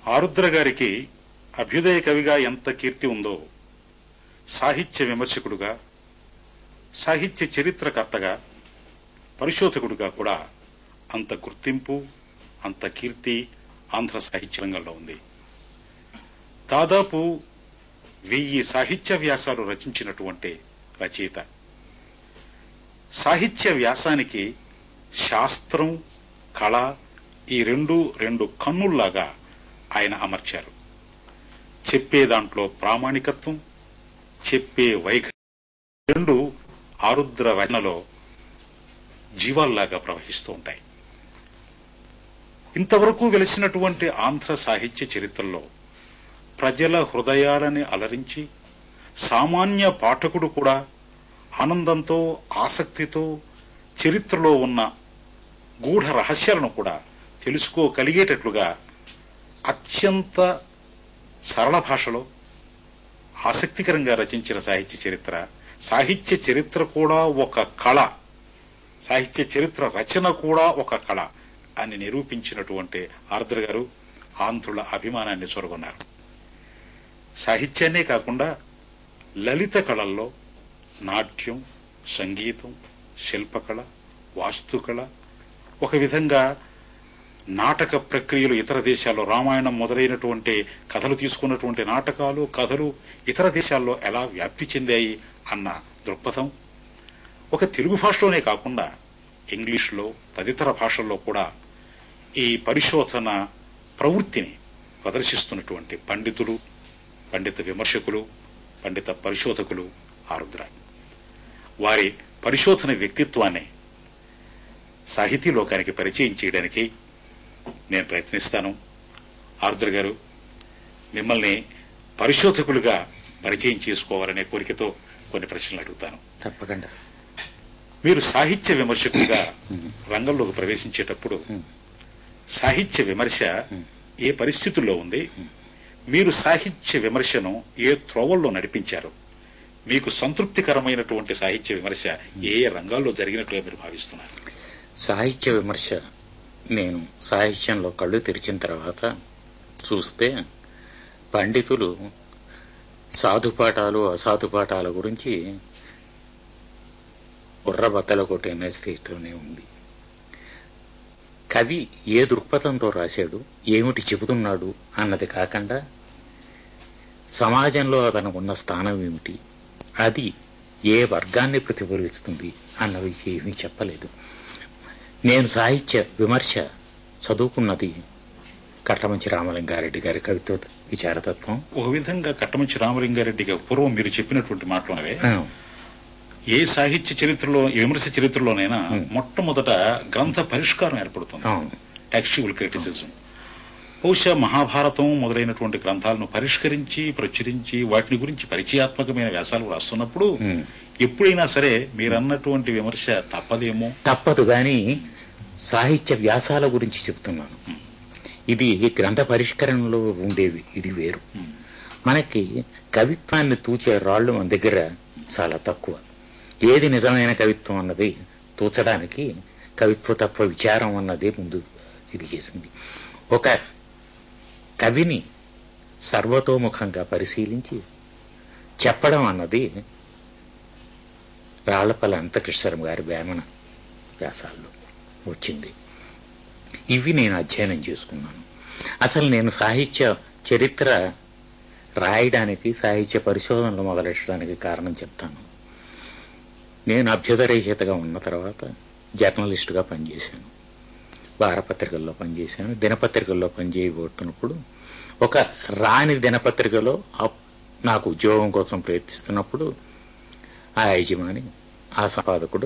ఆరుద్ర గారికి అభ్యుదయ కవిగా ఎంత కీర్తి ఉందో సాహిత్య విమర్శకుడుగా సాహిత్య చరిత్రకర్తగా పరిశోధకుడుగా కూడా అంత గుర్తింపు అంత కీర్తి ఆంధ్ర సాహిత్య రంగంలో ఉంది దాదాపు వెయ్యి సాహిత్య వ్యాసాలు రచించినటువంటి రచయిత సాహిత్య వ్యాసానికి శాస్త్రం కళ ఈ రెండు రెండు కన్నుల్లాగా ఆయన అమర్చారు చెప్పే దాంట్లో ప్రామాణికత్వం చెప్పే వైఖరి రెండు ఆరుద్ర రచనలో జీవాల్లాగా ప్రవహిస్తూ ఉంటాయి ఇంతవరకు వెలిసినటువంటి ఆంధ్ర సాహిత్య చరిత్రలో ప్రజల హృదయాలని అలరించి సామాన్య పాఠకుడు కూడా ఆనందంతో ఆసక్తితో చరిత్రలో ఉన్న గూఢ రహస్యాలను కూడా తెలుసుకోగలిగేటట్లుగా అత్యంత సరళ భాషలో ఆసక్తికరంగా రచించిన సాహిత్య చరిత్ర సాహిత్య చరిత్ర కూడా ఒక కళ సాహిత్య చరిత్ర రచన కూడా ఒక కళ అని నిరూపించినటువంటి ఆర్ద్ర గారు ఆంధ్రుల అభిమానాన్ని చొరగొన్నారు సాహిత్యాన్నే కాకుండా లలిత కళల్లో నాట్యం సంగీతం శిల్పకళ వాస్తుకళ ఒక విధంగా నాటక ప్రక్రియలు ఇతర దేశాల్లో రామాయణం మొదలైనటువంటి కథలు తీసుకున్నటువంటి నాటకాలు కథలు ఇతర దేశాల్లో ఎలా వ్యాప్తి చెందాయి అన్న దృక్పథం ఒక తెలుగు భాషలోనే కాకుండా ఇంగ్లీష్లో తదితర భాషల్లో కూడా ఈ పరిశోధన ప్రవృత్తిని ప్రదర్శిస్తున్నటువంటి పండితులు పండిత విమర్శకులు పండిత పరిశోధకులు ఆరుద్ర వారి పరిశోధన వ్యక్తిత్వాన్ని సాహితీ లోకానికి పరిచయం చేయడానికి నేను ప్రయత్నిస్తాను ఆరుద్ర గారు మిమ్మల్ని పరిశోధకులుగా పరిచయం చేసుకోవాలనే కోరికతో కొన్ని ప్రశ్నలు అడుగుతాను తప్పకుండా మీరు సాహిత్య విమర్శకులుగా రంగంలోకి ప్రవేశించేటప్పుడు సాహిత్య విమర్శ ఏ పరిస్థితుల్లో ఉంది మీరు సాహిత్య విమర్శను ఏ త్రోవల్లో నడిపించారు మీకు సంతృప్తికరమైనటువంటి సాహిత్య విమర్శ ఏ ఏ రంగాల్లో జరిగినట్లుగా మీరు భావిస్తున్నారు సాహిత్య విమర్శ నేను సాహిత్యంలో కళ్ళు తెరిచిన తర్వాత చూస్తే పండితులు సాధుపాఠాలు అసాధుపాఠాల గురించి బుర్రబద్దల కొట్టిన స్థితిలోనే ఉంది కవి ఏ దృక్పథంతో రాశాడు ఏమిటి చెబుతున్నాడు అన్నది కాకుండా సమాజంలో అతనికి ఉన్న స్థానం ఏమిటి అది ఏ వర్గాన్ని ప్రతిఫలిస్తుంది అన్నవి ఏమీ చెప్పలేదు నేను సాహిత్య విమర్శ చదువుకున్నది కట్టమంచి రామలింగారెడ్డి గారి కవిత్వ విచారతత్వం ఒక విధంగా కట్టమంచి రామలింగారెడ్డి గారు పూర్వం మీరు చెప్పినటువంటి మాటలోనే ఆ, ఏ సాహిత్య చరిత్రలో ఏ విమర్శ చరిత్రలోనైనా మొట్టమొదట గ్రంథ పరిష్కారం ఏర్పడుతుంది అవును టెక్స్చువల్ క్రిటిసిజం బహుశా మహాభారతం మొదలైనటువంటి గ్రంథాలను పరిష్కరించి ప్రచురించి వాటిని గురించి పరిచయాత్మకమైన వ్యాసాలు రాస్తున్నప్పుడు ఉమ్. ఎప్పుడైనా సరే మీరన్నటువంటి విమర్శ తప్పదేమో తప్పదు కానీ సాహిత్య వ్యాసాల గురించి చెప్తున్నాను ఇది గ్రంథ పరిష్కరణలో ఉండేవి ఇది వేరు మనకి కవిత్వాన్ని తూచే రాళ్ళు మన దగ్గర చాలా తక్కువ ఏది నిజమైన కవిత్వం అన్నది తూచడానికి కవిత్వ తత్వ విచారం అన్నదే ముందు ఇది చేసింది ఒక కవిని సర్వతోముఖంగా పరిశీలించి చెప్పడం అన్నది రాళ్లపల్లి అంతకృష్ణరం గారి వేమన వ్యాసాల్లో వచ్చింది ఇవి నేను అధ్యయనం చేసుకున్నాను అసలు నేను సాహిత్య చరిత్ర రాయడానికి సాహిత్య పరిశోధనలు మొదలెట్టడానికి కారణం చెప్తాను నేను అభ్యుదయ రచయితగా ఉన్న తర్వాత జర్నలిస్టుగా పనిచేశాను వారపత్రికల్లో పనిచేశాను దినపత్రికల్లో పనిచేయబోతున్నప్పుడు ఒక రాని దినపత్రికలో అప్- నాకు ఉద్యోగం కోసం ప్రయత్నిస్తున్నప్పుడు ఆ యజమాని ఆ సంపాదకుడు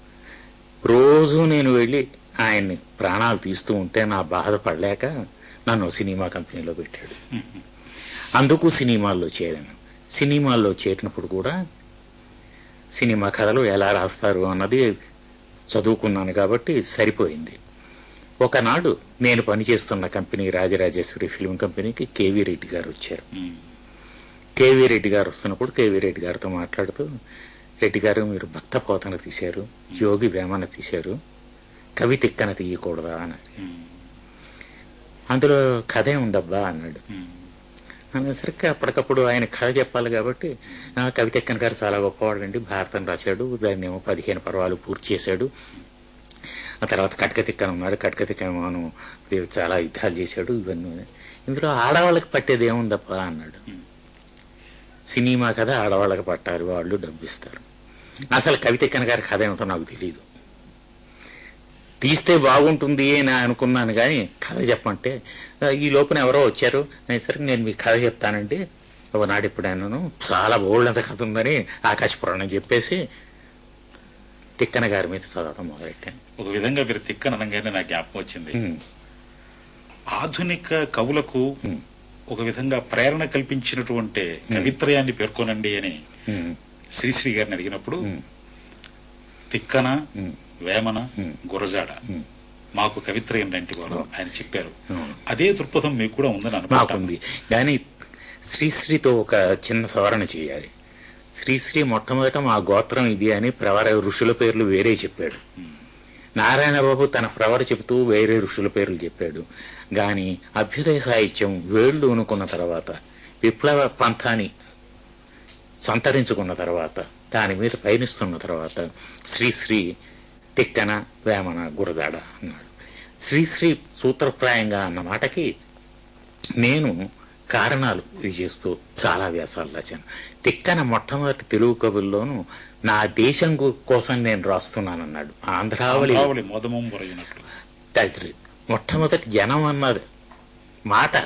రోజు నేను వెళ్ళి ఆయన్ని ప్రాణాలు తీస్తూ ఉంటే నా బాధపడలేక నన్ను సినిమా కంపెనీలో పెట్టాడు అందుకు సినిమాల్లో చేరాను సినిమాల్లో చేరినప్పుడు కూడా సినిమా కథలు ఎలా రాస్తారు అన్నది చదువుకున్నాను కాబట్టి సరిపోయింది ఒకనాడు నేను పనిచేస్తున్న కంపెనీ రాజరాజేశ్వరి ఫిల్మ్ కంపెనీకి కేవీ రెడ్డి గారు వచ్చారు ఉమ్. కేవీ రెడ్డి గారు వస్తున్నప్పుడు కేవీ రెడ్డి గారితో మాట్లాడుతూ రెడ్డి గారు మీరు భక్త పోతన తీశారు యోగి వేమన తీశారు కవి తిక్కన తీయకూడదా అని అడిగారు. ఉమ్. అందులో కథే ఉందబ్బా అన్నాడు ఉమ్. అనేసరికి అప్పటికప్పుడు ఆయన కథ చెప్పాలి కాబట్టి ఆ, కవితెక్కన్ గారు చాలా గొప్పవాడండి భారతం రాశాడు దాన్ని ఏమో పదిహేను పర్వాలు పూర్తి చేశాడు ఆ తర్వాత కట్కతిక్కన ఉన్నాడు కట్కతిక్కన మనం చాలా యుద్ధాలు చేశాడు ఇవన్నీ ఇందులో ఆడవాళ్ళకి పట్టేది ఏముందప్ప అన్నాడు సినిమా కథ ఆడవాళ్ళకి పట్టారు వాళ్ళు డబ్బిస్తారు అసలు కవితెక్కన గారి కథ ఏమిటో నాకు తెలియదు తీస్తే బాగుంటుంది అని అనుకున్నాను కానీ కథ చెప్పంటే ఆ, ఈ లోపల ఎవరో వచ్చారు అనేసరికి నేను మీకు కథ చెప్తానండి ఒకనాడు ఎప్పుడైనాను చాలా బోల్డంత కథ ఉందని ఆకాశపురాణం చెప్పేసి తిక్కన గారి మీద చదవడం మొదలెట్టాను ఒక విధంగా మీరు తిక్కననంగానే నాకు జ్ఞాపకం వచ్చింది ఉమ్, ఆధునిక కవులకు ఉమ్, ఒక విధంగా ప్రేరణ కల్పించినటువంటి కవిత్రయాన్ని పేర్కొనండి అని ఉమ్, శ్రీశ్రీ గారిని అడిగినప్పుడు ఉమ్, తిక్కన ఉమ్, వేమన ఉమ్. గురజాడ ఉమ్. మాకు కవిత్రయం లాంటి వారు ఆయన చెప్పారు అవును. అదే దృక్పథం మీకు కూడా ఉందని అనుకుంటాను మాకుంది కానీ శ్రీశ్రీతో ఒక చిన్న సవరణ చేయాలి శ్రీశ్రీ మొట్టమొదట మా గోత్రం ఇది అని ప్రవర ఋషుల పేర్లు వేరే చెప్పాడు నారాయణ బాబు తన ప్రవర చెబుతూ వేరే ఋషుల పేర్లు చెప్పాడు గాని అభ్యుదయ సాహిత్యం వేళ్లు ఉనుకున్న తర్వాత విప్లవ పంథాని సంతరించుకున్న తర్వాత దాని మీద పయనిస్తున్న తర్వాత శ్రీశ్రీ తిక్కన వేమన గురదాడ అన్నాడు శ్రీశ్రీ సూత్రప్రాయంగా అన్న మాటకి నేను కారణాలు ఇవి చేస్తూ చాలా వ్యాసాలు రాశాను తిక్కన మొట్టమొదటి తెలుగు కవుల్లోనూ నా దేశం గు- కోసం నేను రాస్తున్నానన్నాడు ఆంధ్రావళి ఆంధ్రావళి మోదమం పొరగినట్లు దళితులు మొట్టమొదటి జనం అన్నది మాట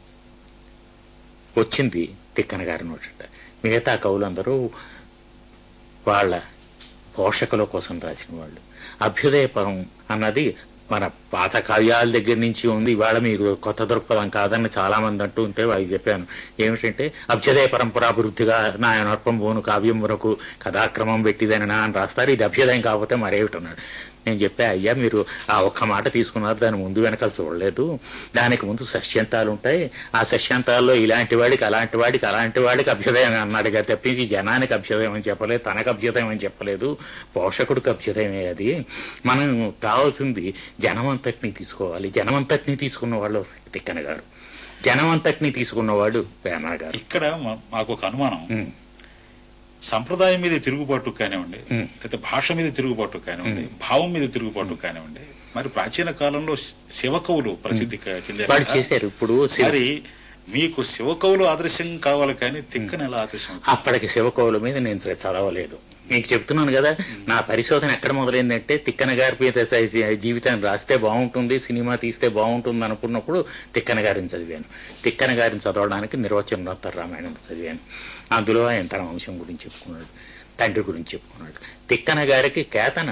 వచ్చింది తిక్కన గారి నోటట మిగతా కవులందరూ వాళ్ళ పోషకుల కోసం రాసిన వాళ్ళు అభ్యుదయపరం అన్నది మన పాత కావ్యాల దగ్గర నుంచి ఉంది ఇవాళ మీకు కొత్త దృక్పథం కాదని చాలా మంది అంటూ ఉంటే వాళ్ళకి చెప్పాను ఏమిటంటే అభ్యుదయ పరంపరాభివృద్ధిగా నాయనర్పం పోను కావ్యం వరకు కథాక్రమం పెట్టిదని నా అని రాస్తారు ఇది అభ్యుదయం కాకపోతే మరేమిటన్నాడు నేను చెప్పా అయ్యా మీరు ఆ ఒక్క మాట తీసుకున్నారు దాని ముందు వెనకాల చూడలేదు దానికి ముందు సశ్యంతాలు ఉంటాయి ఆ సశ్యంతాల్లో ఇలాంటి వాడికి అలాంటి వాడికి అలాంటి వాడికి అభ్యుదయం అన్నాడుగా తప్పించి జనానికి అభ్యుదయం అని చెప్పలేదు తనకు అభ్యుదయం అని చెప్పలేదు పోషకుడికి అభ్యుదయమే అది మనం కావాల్సింది జనమంతటిని తీసుకోవాలి జనమంతటిని తీసుకున్న వాళ్ళు తిక్కన గారు జనమంతటిని తీసుకున్నవాడు వేమన గారు ఇక్కడ మా- మాకు ఒక అనుమానం ఉమ్, సంప్రదాయం మీద తిరుగుబాటు కానివ్వండి ఉమ్. లేకపోతే భాష మీద తిరుగుబాటు కానివ్వండి భావం మీద తిరుగుబాటు కానివ్వండి మరి ప్రాచీన కాలంలో శి- శివకవులు ప్రసిద్ధి క- చెందారు వాళ్ళు కదా. చేశారు ఇప్పుడు శివ- మరి మీకు శివకవులు ఆదర్శం కావాలి కానీ తిక్కన ఎలా ఆదర్శం అవుతుంది? అప్పటికి శివకవుల మీద నేను చ- చదవలేదు మీకు చెప్తున్నాను కదా నా పరిశోధన ఎక్కడ మొదలైందంటే తిక్కన గారి మీద చ- జీవితాన్ని రాస్తే బాగుంటుంది సినిమా తీస్తే బాగుంటుంది అనుకున్నప్పుడు తిక్కన గారిని చదివాను తిక్కన గారిని చదవడానికి నిర్వచనోత్తర రామాయణం చదివాను అందులో ఆయన తన వంశం గురించి చెప్పుకున్నాడు తండ్రి గురించి చెప్పుకున్నాడు తిక్కన గారికి కేతన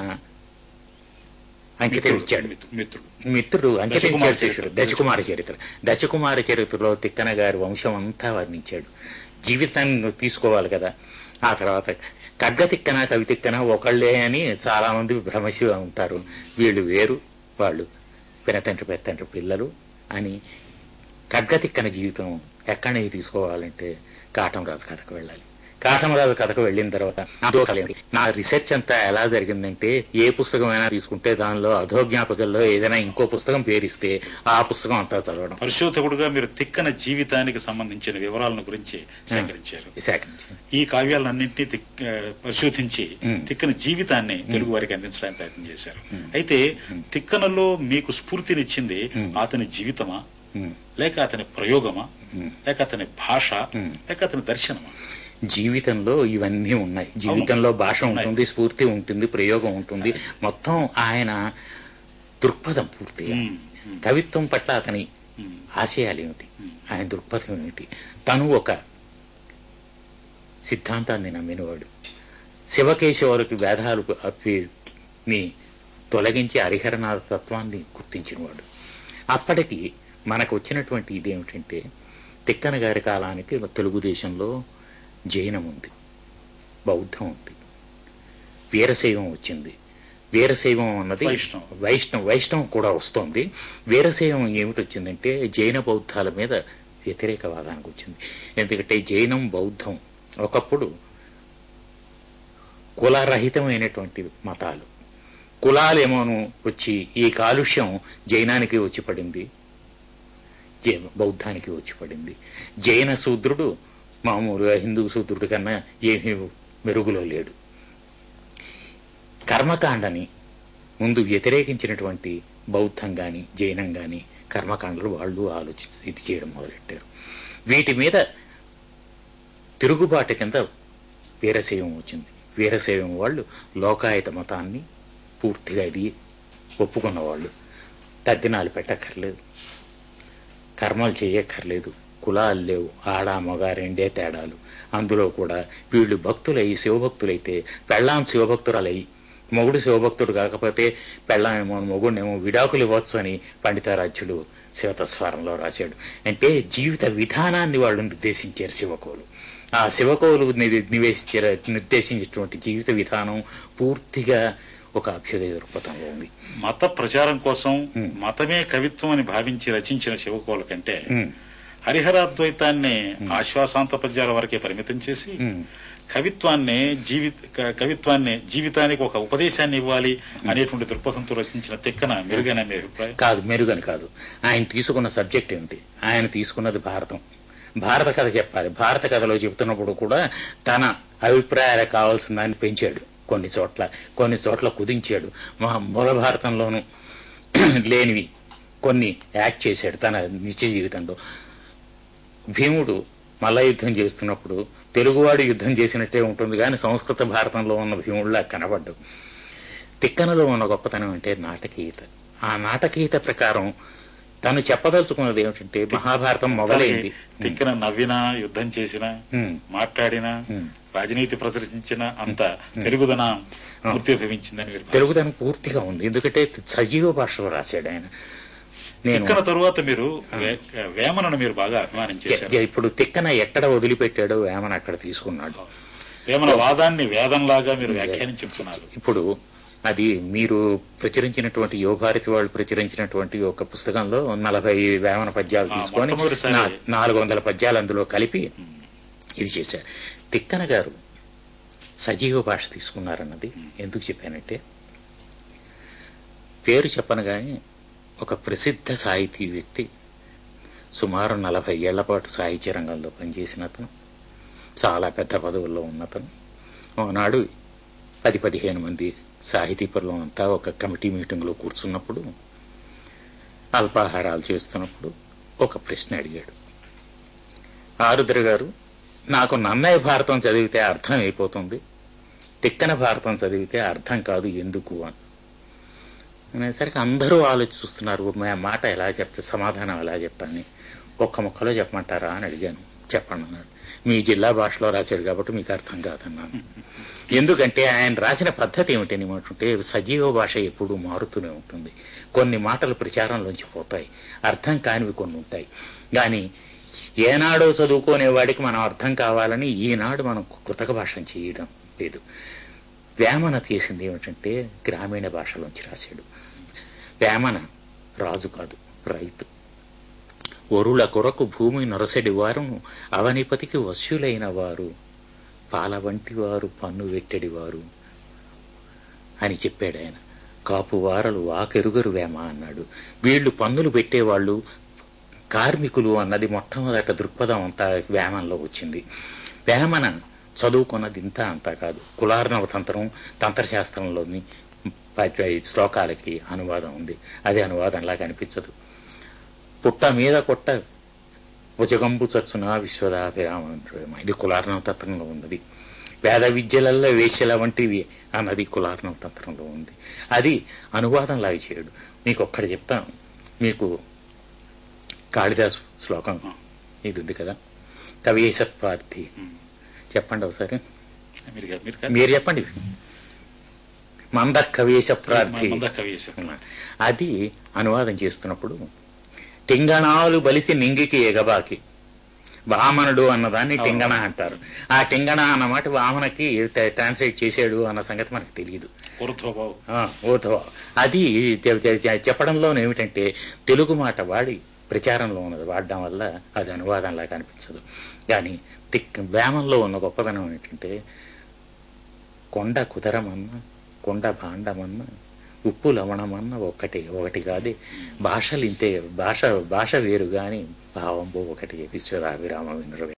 అంకితం ఇచ్చాడు మిత్రుడు- మిత్రుడు మిత్రుడు అంకితం దశకుమార ఇచ్చాడు శిష్యుడు చరిత్ర. దశకుమార చరిత్ర దశకుమార చరిత్రలో తిక్కన గారి వంశం అంతా వర్ణించాడు జీవితాన్ని తీసుకోవాలి కదా ఆ తర్వాత ఖడ్గ తిక్కన కవి తిక్కన ఒకళ్ళే అని చాలా మంది భ్రమశి ఉంటారు వీళ్ళు వేరు వాళ్ళు పినతండ్రి పెత్తండ్రి పిల్లలు అని ఖడ్గ తిక్కన జీవితం ఎక్కడి నుంచి తీసుకోవాలంటే కాటంరాజు కథకు వెళ్ళాలి కాటంరాజు కథకు వెళ్ళిన తర్వాత అదో కథ ఏంటి? నా రీసెర్చ్ అంతా ఎలా జరిగిందంటే ఏ పుస్తకం అయినా తీసుకుంటే దానిలో అధోజ్ఞాపకల్లో ఏదైనా ఇంకో పుస్తకం పేరిస్తే ఆ పుస్తకం అంతా చదవడం పరిశోధకుడుగా మీరు తిక్కన జీవితానికి సంబంధించిన వివరాలను గురించి సేకరించారు సేకరించి ఈ కావ్యాలన్నింటినీ తిక్- ఆ, పరిశోధించి మ్. తిక్కన జీవితాన్ని తెలుగు వారికి అందించడానికి ప్రయత్నం చేశారు అయితే తిక్కనలో మీకు స్ఫూర్తినిచ్చింది అతని జీవితమా ఉమ్. లేక అతని ప్రయోగమా మ్. లేక అతని భాష మ్. లేక అతని దర్శనమా జీవితంలో ఇవన్నీ ఉన్నాయి జీవితంలో భాష ఉంటుంది స్ఫూర్తి ఉంటుంది ప్రయోగం ఉంటుంది మొత్తం ఆయన దృక్పథం పూర్తిగా మ్. మ్. కవిత్వం పట్ల అతని మ్. ఆశయాలు ఏమిటి ఆయన దృక్పథం ఏమిటి తను ఒక సిద్ధాంతాన్ని నమ్మినవాడు శివకేశవులకి వేదాలు అప్పిని తొలగించి హరిహరనాథ తత్వాన్ని గుర్తించినవాడు అప్పటికి మనకు వచ్చినటువంటి ఇదేమిటంటే తిక్కన గారి కాలానికి తెలుగుదేశంలో జైనం ఉంది బౌద్ధం ఉంది వీరశైవం వచ్చింది వీరశైవం అన్నది వైష్ణవం. వైష్ణవం వైష్ణవం కూడా వస్తోంది వీరశైవం ఏమిటి వచ్చిందంటే జైన బౌద్ధాల మీద వ్యతిరేకవాదానికి వచ్చింది ఎందుకంటే జైనం బౌద్ధం ఒకప్పుడు కులరహితమైనటువంటి మతాలు కులాలేమోను వచ్చి ఈ కాలుష్యం జైనానికి వచ్చి పడింది జై బౌద్ధానికి వచ్చి పడింది జైన శూద్రుడు మామూలుగా హిందూ శూద్రుడి కన్నా ఏమీ మెరుగులో లేడు కర్మకాండని ముందు వ్యతిరేకించినటువంటి బౌద్ధం కానీ జైనం కానీ కర్మకాండలు వాళ్ళు ఆలోచించి ఇది చేయడం మొదలెట్టారు వీటి మీద తిరుగుబాటు కింద వీరశైవం వచ్చింది వీరశైవం వాళ్ళు లోకాయత మతాన్ని పూర్తిగా ఇది ఒప్పుకున్న వాళ్ళు తద్దినాలు పెట్టక్కర్లేదు కర్మలు చేయక్కర్లేదు కులాలు లేవు ఆడ మగ రెండే తేడాలు అందులో కూడా వీళ్ళు భక్తులై శివభక్తులైతే పెళ్ళాం శివభక్తురాలయ్యి మొగుడు శివభక్తుడు కాకపోతే పెళ్ళామేమో మొగుడినేమో విడాకులు ఇవ్వచ్చు అని పండితారాజ్యులు శివతస్వరంలో రాశాడు అంటే జీవిత విధానాన్ని వాళ్ళు నిర్దేశించారు శివకోలు ఆ శివకోలు ని- నివేశించారు నిర్దేశించినటువంటి జీవిత విధానం పూర్తిగా ఒక అభ్యుదయ దృక్పథంలో ఉంది మత ప్రచారం కోసం మతమే కవిత్వం అని భావించి రచించిన శివకోల కంటే ఉమ్, హరిహరాద్వైతాన్ని ఆశ్వాసాంత పద్యాల వరకే పరిమితం చేసి ఉమ్. కవిత్వాన్ని జీవి క- కవిత్వాన్ని జీవితానికి ఒక ఉపదేశాన్ని ఇవ్వాలి అనేటువంటి దృక్పథంతో రచించిన తెక్కన మెరుగైన మీ అభిప్రాయం కాదు మెరుగని కాదు ఆయన తీసుకున్న సబ్జెక్ట్ ఏమిటి ఆయన తీసుకున్నది భారతం భారత కథ చెప్పాలి భారత కథలో చెబుతున్నప్పుడు కూడా తన అభిప్రాయాలకు కావాల్సిన దాన్ని పెంచాడు కొన్ని చోట్ల కొన్ని చోట్ల కుదించాడు మా మూల భారతంలోనూ లేనివి కొన్ని యాక్ట్ చేశాడు తన నిత్య జీవితంలో భీముడు మల్ల యుద్ధం చేస్తున్నప్పుడు తెలుగువాడు యుద్ధం చేసినట్టే ఉంటుంది కానీ సంస్కృత భారతంలో ఉన్న భీముడిలా కనబడ్డు తిక్కనలో ఉన్న గొప్పతనం అంటే నాటకీయత ఆ నాటకీయత ప్రకారం తను చెప్పదలుచుకున్నది ఏమిటంటే మహాభారతం మొదలైంది తిక్కిన నవ్వినా యుద్ధం చేసినా ఉమ్, మాట్లాడినా ఉమ్. రాజనీతి ప్రదర్శించిన అంత తెలుగుదన మూర్తిభవించిందని మీరు భావిస్తారు. తెలుగుదనం పూర్తిగా ఉంది ఎందుకంటే సజీవ భాషలో రాశాడు ఆయన నేను తిక్కన తరువాత మీరు వే- వేమనను మీరు బాగా అభిమానం జ- చేశారు జ- ఇప్పుడు తిక్కన ఎక్కడ వదిలిపెట్టాడో వేమన అక్కడ తీసుకున్నాడు వేమన వాదాన్ని వేదంలాగా మీరు వ్యాఖ్యానించుతున్నారు ఇప్పుడు అది మీరు ప్రచురించినటువంటి యువభారతి వాళ్ళు ప్రచురించినటువంటి ఒక పుస్తకంలో నలభై వేమన పద్యాలు ఆ, తీసుకొని మొట్టమొదటిసారి- నా- నాలుగు వందల పద్యాలు అందులో కలిపి ఇది చేశారు తిక్కన గారు సజీవ భాష తీసుకున్నారన్నది ఎందుకు చెప్పానంటే పేరు చెప్పను కానీ ఒక ప్రసిద్ధ సాహితీ వ్యక్తి సుమారు నలభై ఏళ్ల పాటు సాహిత్య రంగంలో పనిచేసిన అతను చాలా పెద్ద పదవుల్లో ఉన్నతను ఒకనాడు పది పదిహేను మంది సాహితీ పరులు అంతా ఒక కమిటీ మీటింగ్లో కూర్చున్నప్పుడు అల్పాహారాలు చేస్తున్నప్పుడు ఒక ప్రశ్న అడిగాడు ఆరుద్ర గారు నాకు నన్నయ్య భారతం చదివితే అర్థం అయిపోతుంది తిక్కన భారతం చదివితే అర్థం కాదు ఎందుకు అని అనేసరికి అందరూ ఆలోచిస్తున్నారు మా మాట ఎలా చెప్తే సమాధానం ఎలా చెప్తాను ఒక్క ముక్కలో చెప్పమంటారా అని అడిగాను చెప్పండి అన్నాడు మీ జిల్లా భాషలో రాశాడు కాబట్టి మీకు అర్థం కాదన్నాను ఎందుకంటే ఆయన రాసిన పద్ధతి ఏమిటని ఏమంటుంటే సజీవ భాష ఎప్పుడూ మారుతూనే ఉంటుంది కొన్ని మాటలు ప్రచారంలోంచి పోతాయి అర్థం కానివి కొన్ని ఉంటాయి కానీ ఏనాడో చదువుకునే వాడికి మనం అర్థం కావాలని ఈనాడు మనం కృతక భాషను చేయడం లేదు వేమన చేసింది ఏమిటంటే గ్రామీణ భాషలోంచి రాశాడు వేమన రాజు కాదు రైతు ఒరుల కొరకు భూమి నొరసడి వారును అవనిపతికి వశ్యులైన వారు పాల వంటి వారు పన్ను వెట్టడి వారు అని చెప్పాడు ఆయన కాపు వారలు వాకెరుగరు వేమ అన్నాడు వీళ్ళు పన్నులు పెట్టేవాళ్ళు కార్మికులు అన్నది మొట్టమొదట దృక్పథం అంతా వేమంలో వచ్చింది వేమన చదువుకున్నది ఇంత అంతా కాదు కులార్ణవ తంత్రం తంత్రశాస్త్రంలోని ప- శ్లోకాలకి అనువాదం ఉంది అది అనువాదంలా కనిపించదు పుట్ట మీద కొట్ట భుజగంబు చచ్చున విశ్వదాభిరామ ఇది కులార్ణవ తత్వంలో ఉన్నది వేద విద్యలలో వేశ్యల వంటివి అన్నది కులార్ణవ తంత్రంలో ఉంది అది అనువాదంలాగా చేయడు మీకు ఒక్కటి చెప్తాను మీకు కాళిదాసు శ్లోకం ఇది ఉంది కదా కవియేశ ప్రార్థి చెప్పండి ఒకసారి మీరు కా- మీరు కా- మీరు చెప్పండి మంద కవియేశ ప్రార్థి మంద కవియేశం. అది అనువాదం చేస్తున్నప్పుడు టింగణాలు బలిసి నింగికి ఎగబాకి వామనుడు అన్నదాన్ని టింగణ అంటారు ఆ టింగణ అన్నమాట వామనకి ట్రాన్స్లేట్ చేశాడు అన్న సంగతి మనకు తెలియదు ఊర్ధ్వభావం. ఆ, ఊర్ధ్వ అది చె- చె- చె- చెప్పడంలో ఏమిటంటే తెలుగు మాట వాడి ప్రచారంలో ఉన్నది వాడడం వల్ల అది అనువాదంలా కనిపించదు కానీ తిక్ వేమంలో ఉన్న గొప్పదనం ఏంటంటే కొండ కుదరమన్నా కొండ భాండమన్నా ఉప్పు లవణమన్న ఒకటి ఒకటి కాదే భాషలు ఇంతే భాష భాష వేరు కానీ భావంబో ఒకటి విశ్వదాభిరామ వినురవే